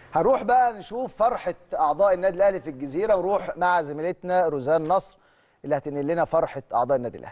هنروح بقى نشوف فرحة أعضاء النادي الأهلي في الجزيرة ونروح مع زميلتنا روزان نصر اللي هتنقل لنا فرحة أعضاء النادي الأهلي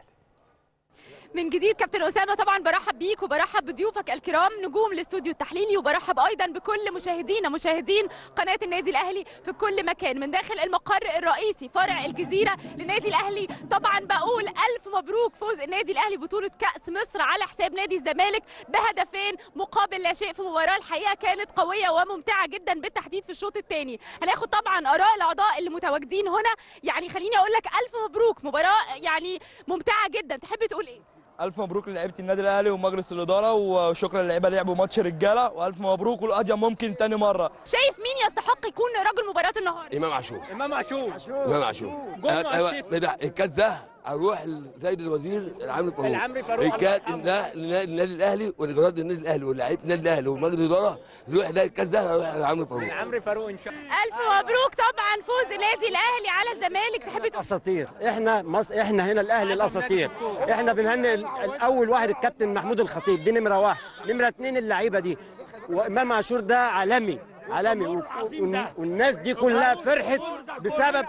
من جديد كابتن اسامه طبعا برحب بيك وبرحب بضيوفك الكرام نجوم الاستوديو التحليلي وبرحب ايضا بكل مشاهدينا مشاهدين قناه النادي الاهلي في كل مكان من داخل المقر الرئيسي فرع الجزيره للنادي الاهلي طبعا بقول الف مبروك فوز النادي الاهلي بطوله كاس مصر على حساب نادي الزمالك بهدفين مقابل لا شيء في مباراه الحقيقه كانت قويه وممتعه جدا بالتحديد في الشوط الثاني هناخد طبعا اراء الاعضاء اللي متواجدين هنا يعني خليني اقول لك الف مبروك مباراه يعني ممتعه جدا تحب تقول ايه الف مبروك للعيبه النادي الاهلي ومجلس الاداره وشكرا للعيبه اللي لعبوا ماتش رجاله والف مبروك والقضيه ممكن تاني مره شايف مين يستحق يكون رجل مباراه النهارده امام عاشور امام عاشور امام عاشور جول أيوة، أيوة، مؤسسي. ده- الكاس ده اروح لسيد الوزير العامري فاروق العامري فاروق، الكاس الله ده للنادي الاهلي ولجمهور النادي الاهلي ولاعيبه النادي الاهلي ومجلس الاداره يروح ده الكاس ده اروح للعامري فاروق عمرو فاروق ان شاء الله الف مبروك طبعا فوز النادي الاهلي على الزمالك تحب تقول اساطير احنا مص... احنا هنا الاهلي الاساطير احنا بنهنئ ال- الاول واحد الكابتن محمود الخطيب دي نمره واحد نمره اثنين اللعيبه دي وامام عاشور ده عالمي عالمي و... و... والناس دي كلها فرحت بسبب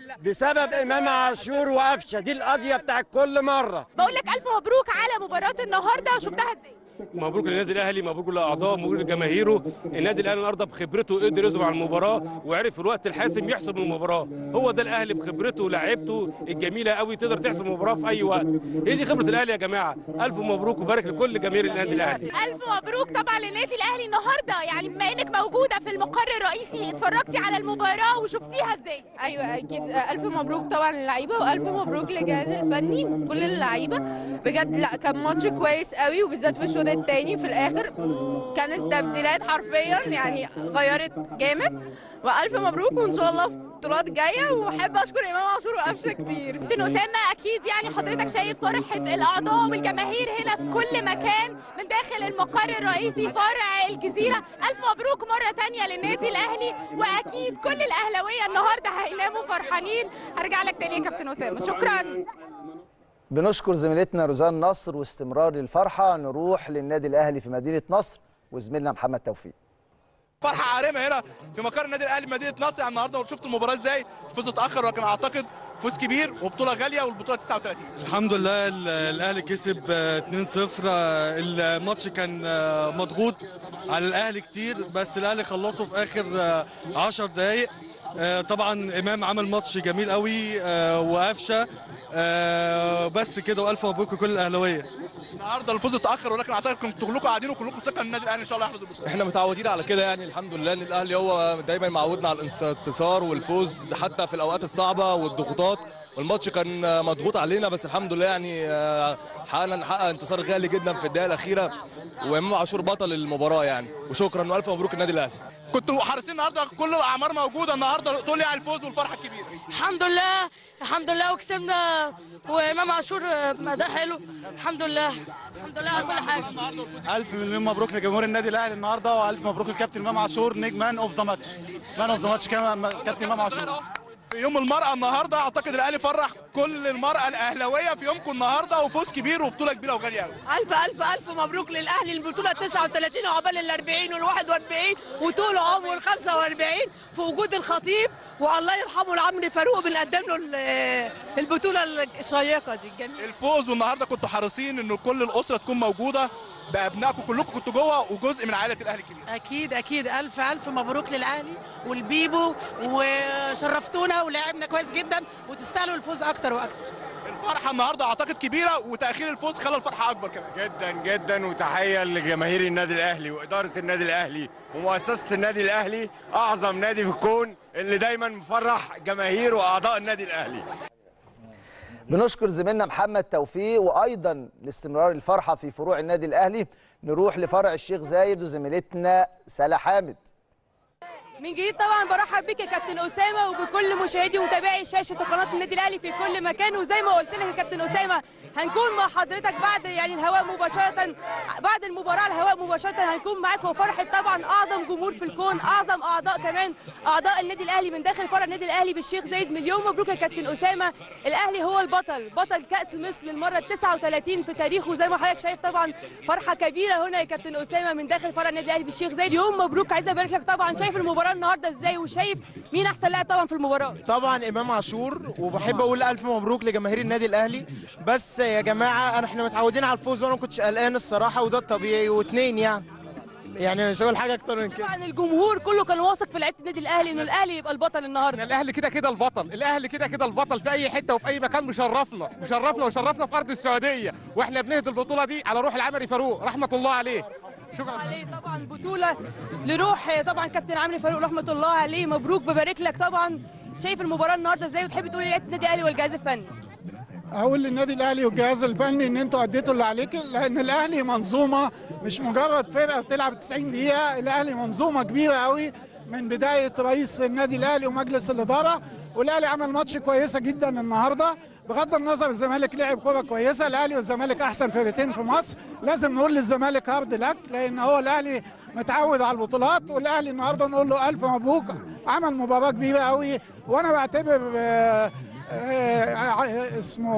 بسبب امام عاشور وقفشه دي القضيه بتاعت كل مره بقول لك الف مبروك على مباراه النهارده شفتها ازاي مبروك للنادي الاهلي مبروك لاعضائه مبروك لجماهيره النادي الاهلي النهارده بخبرته قدر يصبر على المباراه وعرف في الوقت الحاسم يحسم المباراه هو ده الاهلي بخبرته ولاعيبته الجميله قوي تقدر تحسم المباراه في اي وقت هي دي خبره الاهلي يا جماعه الف مبروك وبارك لكل جماهير النادي الاهلي الف مبروك طبعا للنادي الاهلي النهارده يعني بما انك موجوده في المقر الرئيسي اتفرجتي على المباراه وشفتيها ازاي ايوه اكيد الف مبروك طبعا للعيبه والف مبروك للجهاز الفني كل اللعيبه بجد لا كان ماتش كويس قوي وبالذات في الشوط الثاني في الاخر كانت تبديلات حرفيا يعني غيرت جامد والف مبروك وان شاء الله في بطولات جايه واحب اشكر امام عاشور وقفشه كتير كابتن اسامه اكيد يعني حضرتك شايف فرحه الاعضاء والجماهير هنا في كل مكان من داخل المقر الرئيسي فرع الجزيره الف مبروك مره تانية للنادي الاهلي واكيد كل الاهلاويه النهارده هيناموا فرحانين هرجع لك تاني يا كابتن اسامه شكرا بنشكر زميلتنا روزان نصر واستمرار الفرحة نروح للنادي الأهلي في مدينة نصر وزميلنا محمد توفيق فرحه عارمه هنا في مقر النادي الاهلي بمدينه نصر يعني النهارده شفت المباراه ازاي الفوز اتاخر ولكن اعتقد فوز كبير وبطوله غاليه والبطوله 39 الحمد لله ال- الاهلي كسب آه، 2-0 آه، الماتش كان آه، مضغوط على الاهلي كتير بس الاهلي خلصه في اخر آه، 10 دقائق طبعا امام عمل ماتش جميل قوي آه، وقفشه آه، بس كده والف مبروك لكل الاهلاويه النهارده الفوز اتاخر ولكن اعتقد كنتوا كلكم قاعدين وكلكم ثقه ان النادي الاهلي ان شاء الله يحفظ البطوله احنا متعودين على كده يعني الحمد لله ان الاهلي هو دايما معودنا على الانتصار والفوز حتى في الاوقات الصعبه والضغوطات والماتش كان مضغوط علينا بس الحمد لله يعني آه، حققنا نحقق انتصار غالي جدا في الدقيقه الاخيره وامام عاشور بطل المباراه يعني وشكرا والف مبروك النادي الاهلي كنتوا حريصين النهارده كل الاعمار موجوده النهارده تقول لي على الفوز والفرحه الكبيره الحمد لله الحمد لله وكسبنا وامام عاشور اداء حلو الحمد لله الحمد لله على كل حاجه الف مليون مبروك لجمهور النادي الاهلي النهارده والف مبروك للكابتن امام عاشور نجم مان اوف ذا ماتش مان اوف ذا ماتش كابتن امام عاشور في يوم المرأة النهارده اعتقد الاهلي فرح كل المرأة الاهلاوية في يومكم النهارده وفوز كبير وبطولة كبيرة وغالية قوي ألف ألف ألف مبروك للأهلي البطولة 39 وعقبال ال 40 وال 41 وطول عمره ال 45 في وجود الخطيب والله يرحمه العمري فاروق بنقدم له ال- البطولة الشيقة دي الجميلة الفوز والنهارده كنتوا حريصين ان كل الاسرة تكون موجودة بابنائكم كلكم كنتوا جوه وجزء من عائلة الاهلي الكبير أكيد أكيد ألف ألف مبروك للأهلي والبيبو وشرفتونا ولعبنا كويس جدا وتستاهلوا الفوز أكتر وأكتر الفرحة النهارده اعتقد كبيرة وتأخير الفوز خلى الفرحة اكبر كمان جدا جدا وتحيه لجماهير النادي الاهلي واداره النادي الاهلي ومؤسسه النادي الاهلي اعظم نادي في الكون اللي دايما مفرح جماهير واعضاء النادي الاهلي بنشكر زميلنا محمد توفيق وايضا لاستمرار الفرحه في فروع النادي الاهلي نروح لفرع الشيخ زايد وزميلتنا سلا حامد من جديد طبعا برحب بك يا كابتن اسامه وبكل مشاهدي ومتابعي شاشه قناه النادي الاهلي في كل مكان وزي ما قلت لك يا كابتن اسامه هنكون مع حضرتك بعد يعني الهواء مباشره بعد المباراه على الهواء مباشره هنكون معاك وفرحه طبعا اعظم جمهور في الكون اعظم اعضاء كمان اعضاء النادي الاهلي من داخل فرع النادي الاهلي بالشيخ زايد مليون مبروك يا كابتن اسامه الاهلي هو البطل بطل كاس مصر للمره ال 39 في تاريخه زي ما حضرتك شايف طبعا فرحه كبيره هنا يا كابتن اسامه من داخل فرع النادي الاهلي بالشيخ زايد يوم مبروك عايزه ابارك لك طبعا شايف المباراه النهارده ازاي وشايف مين احسن لاعب طبعا في المباراه طبعا امام عاشور وبحب اقول الف مبروك لجماهير النادي الاهلي بس يا جماعه انا احنا متعودين على الفوز وانا ما كنتش قلقان الصراحه وده الطبيعي واثنين يعني يعني مش هقول حاجه اكتر من كده طبعا الجمهور كله كان واثق في لعيبه النادي الاهلي انه الاهلي يبقى البطل النهارده الاهلي كده كده البطل الاهلي كده كده البطل في اي حته وفي اي مكان مشرفنا مشرفنا وشرفنا في ارض السعوديه واحنا بنهدي البطوله دي على روح العمري فاروق رحمه الله عليه شكرا عليه طبعا بطوله لروح طبعا كابتن عمرو فاروق رحمه الله عليه مبروك ببارك لك طبعا شايف المباراه النهارده ازاي وتحب تقول لعيبه النادي الاهلي والجهاز الفني اقول للنادي الاهلي والجهاز الفني ان انتوا اديتوا اللي عليك لان الاهلي منظومه مش مجرد فرقه بتلعب 90 دقيقه الاهلي منظومه كبيره قوي من بدايه رئيس النادي الاهلي ومجلس الاداره والاهلي عمل ماتش كويسه جدا النهارده بغض النظر الزمالك لعب كوره كويسه الاهلي والزمالك احسن فرقتين في مصر لازم نقول للزمالك هارد لك لان هو الاهلي متعود على البطولات والاهلي النهارده نقول له الف مبروك عمل مباراه كبيره قوي وانا بعتبر آه آه اسمه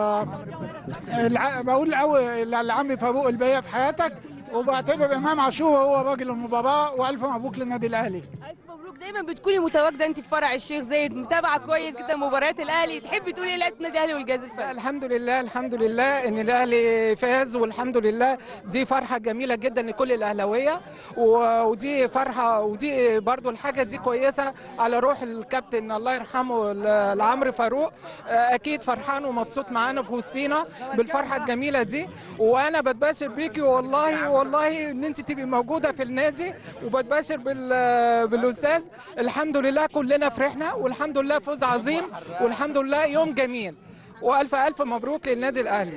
آه بقول قوي لعمي فاروق الباقيه في حياتك وبعتبر امام عاشور هو راجل المباراه والف مبروك للنادي الاهلي الف مبروك دايما بتكوني متواجده انت في فرع الشيخ زايد متابعه كويس جدا مباريات الاهلي تحبي تقولي ايه لعيبه النادي الاهلي والجهاز الفني الحمد لله الحمد لله ان الاهلي فاز والحمد لله دي فرحه جميله جدا لكل الاهلاويه ودي فرحه ودي برضو الحاجه دي كويسه على روح الكابتن الله يرحمه العمرو فاروق اكيد فرحان ومبسوط معانا في وسطينا بالفرحه الجميله دي وانا بتباشر بيكي والله والله ان انت تبقي موجوده في النادي وبتباشر بالاستاذ الحمد لله كلنا فرحنا والحمد لله فوز عظيم والحمد لله يوم جميل والف الف مبروك للنادي الاهلي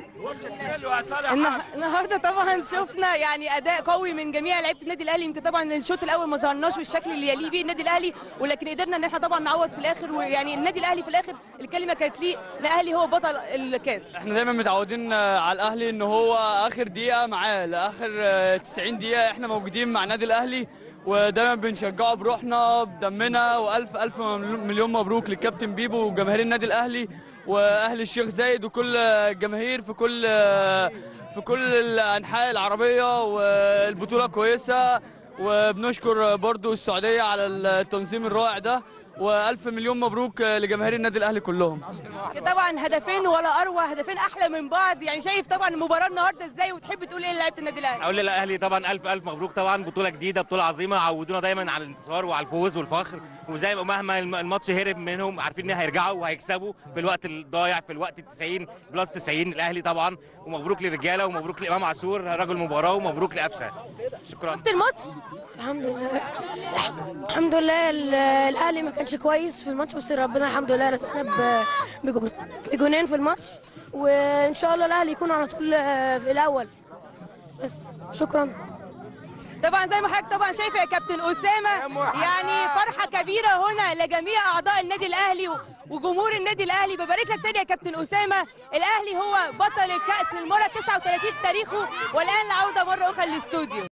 النهارده طبعا شفنا يعني اداء قوي من جميع لعيبه النادي الاهلي يمكن طبعا الشوط الاول ما ظهرناش بالشكل اللي يليق بيه النادي الاهلي ولكن قدرنا ان احنا طبعا نعوض في الاخر ويعني النادي الاهلي في الاخر الكلمه كانت ليه الاهلي هو بطل الكاس احنا دايما متعودين على الاهلي ان هو اخر دقيقه معاه لاخر 90 دقيقه احنا موجودين مع النادي الاهلي ودايما بنشجعه بروحنا بدمنا والف الف مليون مبروك للكابتن بيبو وجماهير النادي الاهلي واهل الشيخ زايد وكل الجماهير في كل في كل الانحاء العربيه والبطوله كويسه وبنشكر برضو السعوديه على التنظيم الرائع ده والف مليون مبروك لجماهير النادي الاهلي كلهم طبعا هدفين ولا اروع هدفين احلى من بعض يعني شايف طبعا المباراه النهارده ازاي وتحب تقول ايه لعيبه النادي الاهلي اقول للاهلي طبعا الف الف مبروك طبعا بطوله جديده بطوله عظيمه عودونا دايما على الانتصار وعلى الفوز والفخر وزي مهما الماتش هرب منهم عارفين ان هيرجعوا وهيكسبوا في الوقت الضايع في الوقت ال 90 بلس 90 الاهلي طبعا ومبروك للرجاله ومبروك لامام عاشور رجل مباراه ومبروك لقفشه شكرا شفت الماتش الحمد لله الحمد لله الاهلي ما كانش كويس في الماتش بس ربنا الحمد لله رزقنا بجونين في الماتش وان شاء الله الاهلي يكون على طول في الاول بس شكرا طبعا زي ما حضرتك طبعا شايفه يا كابتن اسامه يعني فرحه كبيره هنا لجميع اعضاء النادي الاهلي وجمهور النادي الاهلي ببارك لك تاني يا كابتن اسامه الاهلي هو بطل الكاس للمره 39 في تاريخه والان العوده مره اخرى للاستوديو